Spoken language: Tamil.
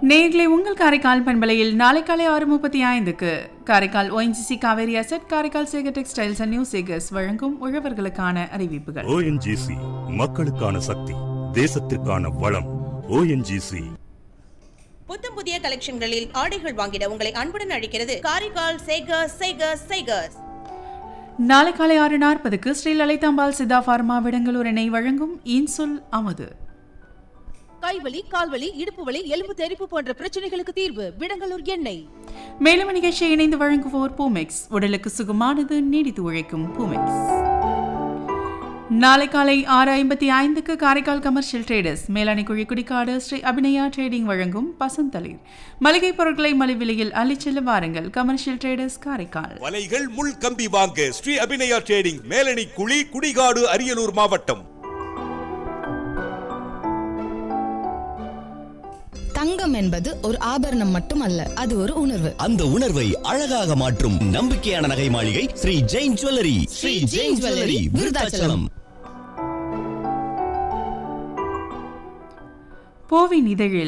நேர்களை உங்கள் காரைக்கால் பண்பலையில் நாளை காலை ஆறு முப்பத்தி ஐந்துக்கு Karaikal ONGC Cauvery asset Karaikal Sekar textiles and new Sekars வழங்கும் உழவர்களுக்கான அறிவிப்புகள் ஓஎன்ஜிசி மக்களுக்கான சக்தி தேசத்திற்கான வளம் ஓஎன்ஜிசி புத்தம் புதிய கலெக்ஷன்களில் ஆடைகள் வாங்கிட உங்களை அன்புடன் அழைக்கிறது காரைக்கால் சேகர்ஸ் சேகர்ஸ் சேகர்ஸ் நாளை காலை ஆறு நாற்பதுக்கு ஸ்ரீ லலிதாம்பாள் சித்தா ஃபார்மா விடங்களூர் எண்ணெய் வழங்கும் இன்சுல் அமுது கைவலி கால்வலி இடுப்பு வலி எலும்பு தெறிப்பு போன்ற பிரச்சனைகளுக்கு தீர்வு விடங்கலூர் எண்ணெய் மேலும் நிகழ்ச்சியை இணைந்து வழங்குவோர் பூமெக்ஸ் உடலுக்கு சுகமானது நீடித்து உழைக்கும் பூமெக்ஸ் நாளை காலை ஆறு ஐம்பத்தி ஐந்துக்கு காரைக்கால் கமர்ஷியல் ட்ரேடர்ஸ் மேலாணி குழி குடிக்காடு ஸ்ரீ அபிநயா ட்ரேடிங் வழங்கும் பசந்தளிர் மளிகை பொருட்களை மலிவிலையில் அள்ளிச்செல்ல வாருங்கள் கமர்ஷியல் ட்ரேடர்ஸ் காரைக்கால் வலைகள் முள் கம்பி வாங்க ஸ்ரீ அபிநயா ட்ரேடிங் மேலணி குழி குடிகாடு அரியலூர் மாவட்டம் தங்கம் என்பது ஒரு ஆபரணம் மட்டுமல்ல அது ஒரு உணர்வு அந்த உணர்வை அழகாக மாற்றும் நம்பிக்கையான நகை மாளிகை ஸ்ரீ ஜெயின் ஜுவல்லரி ஸ்ரீ ஜெயின் ஜுவல்லரி விருதாச்சலம் போவின் இதழில்